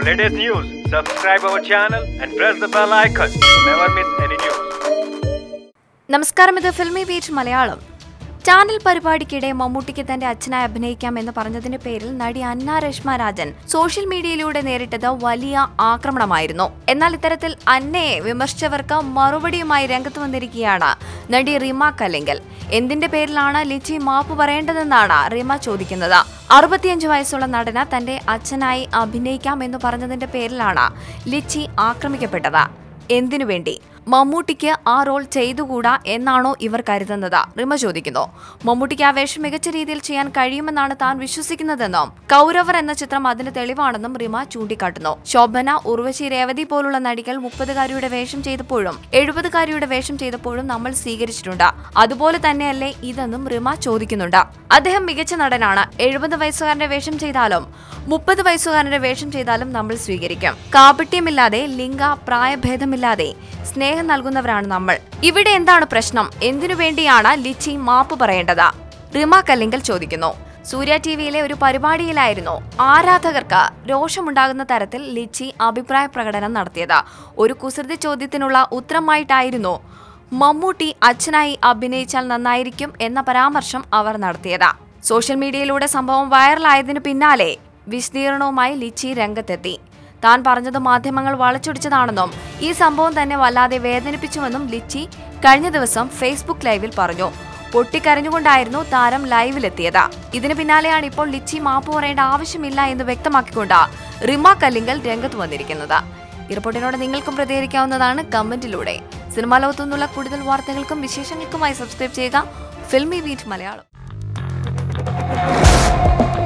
latest news, subscribe our channel and press the bell icon to never miss any news. നമസ്കാരം ഇത് Filmibeat Malayalam channel പരിപാടിക്കിടെ മമ്മൂട്ടിക്ക് തന്റെ അച്ഛനായി അഭിനയിക്കാം എന്ന് പറഞ്ഞതിന്റെ പേരിൽ നടി അന്ന രശ്മ രാജൻ സോഷ്യൽ മീഡിയയിലൂടെ നേരിട്ടത് വലിയ ആക്രമണമായിരുന്നു എന്നാൽ ഇത്തരത്തിൽ അന്നയെ വിമർശിച്ചവർക്ക് മറുപടിയുമായി രംഗത്ത് വന്നിരിക്കുകയാണ് നടി റിമ കല്ലിങ്കൽ എന്തിന്റെ പേരിലാണ് ലിച്ചി മാപ്പ് പറയേണ്ടതെന്നാണ് റിമ ചോദിക്കുന്നത് അറുപത്തിയഞ്ച് വയസ്സുള്ള നടന് തന്റെ അച്ഛനായി അഭിനയിക്കാം എന്ന് പറഞ്ഞതിന്റെ പേരിലാണ് ലിച്ചി ആക്രമിക്കപ്പെട്ടത് എന്തിനു വേണ്ടി മമ്മൂട്ടിക്ക് ആ റോൾ ചെയ്തുകൂടാ എന്നാണോ ഇവർ കരുതുന്നത് റിമ ചോദിക്കുന്നു മമ്മൂട്ടിക്ക് ആ വേഷം മികച്ച രീതിയിൽ ചെയ്യാൻ കഴിയുമെന്നാണ് താൻ വിശ്വസിക്കുന്നതെന്നും കൗരവർ എന്ന ചിത്രം അതിന് തെളിവാണെന്നും റിമ ചൂണ്ടിക്കാട്ടുന്നു ശോഭന ഉർവശി രേവതി പോലുള്ള നടികൾ മുപ്പതുകാരിയുടെ വേഷം ചെയ്തപ്പോഴും എഴുപതുകാരിയുടെ വേഷം ചെയ്തപ്പോഴും നമ്മൾ സ്വീകരിച്ചിട്ടുണ്ട് അതുപോലെ തന്നെയല്ലേ ഇതെന്നും റിമ ചോദിക്കുന്നുണ്ട് അദ്ദേഹം മികച്ച നടനാണ് എഴുപത് വയസ്സുകാരന്റെ വേഷം ചെയ്താലും മുപ്പത് വയസ്സുകാരന്റെ വേഷം ചെയ്താലും നമ്മൾ സ്വീകരിക്കും കാപട്യമില്ലാതെ ലിംഗ പ്രായഭേദമില്ലാതെ സ്നേഹം നൽകുന്നവരാണ് നമ്മൾ ഇവിടെ എന്താണ് പ്രശ്നം എന്തിനു വേണ്ടിയാണ് ലിച്ചി മാപ്പ് പറയേണ്ടത് റിമ കല്ലിങ്കൽ ചോദിക്കുന്നു സൂര്യ ടി വിയിലെ ഒരു പരിപാടിയിലായിരുന്നു ആരാധകർക്ക് രോഷമുണ്ടാകുന്ന തരത്തിൽ ലിച്ചി അഭിപ്രായ പ്രകടനം നടത്തിയത് ഒരു കുസൃതി ചോദ്യത്തിനുള്ള ഉത്തരമായിട്ടായിരുന്നു മമ്മൂട്ടി അച്ഛനായി അഭിനയിച്ചാൽ നന്നായിരിക്കും എന്ന പരാമർശം അവർ നടത്തിയത് സോഷ്യൽ മീഡിയയിലൂടെ സംഭവം വൈറലായതിനു പിന്നാലെ വിശദീകരണവുമായി ലിച്ചി രംഗത്തെത്തി താൻ പറഞ്ഞത് മാധ്യമങ്ങൾ വളച്ചൊടിച്ചതാണെന്നും ഈ സംഭവം തന്നെ വല്ലാതെ വേദനിപ്പിച്ചുവെന്നും ലിച്ചി കഴിഞ്ഞ ദിവസം ഫേസ്ബുക്ക് ലൈവിൽ പറഞ്ഞു പൊട്ടിക്കരഞ്ഞുകൊണ്ടായിരുന്നു താരം ലൈവിലെത്തിയത് ഇതിന് പിന്നാലെയാണ് ഇപ്പോൾ ലിച്ചി മാപ്പ് പറയേണ്ട ആവശ്യമില്ല എന്ന് വ്യക്തമാക്കിക്കൊണ്ട് റിമ കല്ലിങ്കൽ രംഗത്ത് വന്നിരിക്കുന്നത് ഈ റിപ്പോർട്ടിനോട് നിങ്ങൾക്കും പ്രതികരിക്കാവുന്നതാണ് കമന്റിലൂടെ സിനിമാ ലോകത്തു നിന്നുള്ള കൂടുതൽ വാർത്തകൾക്കും വിശേഷങ്ങൾക്കുമായി സബ്സ്ക്രൈബ് ചെയ്യുക ഫിൽമി ബീറ്റ് മലയാളം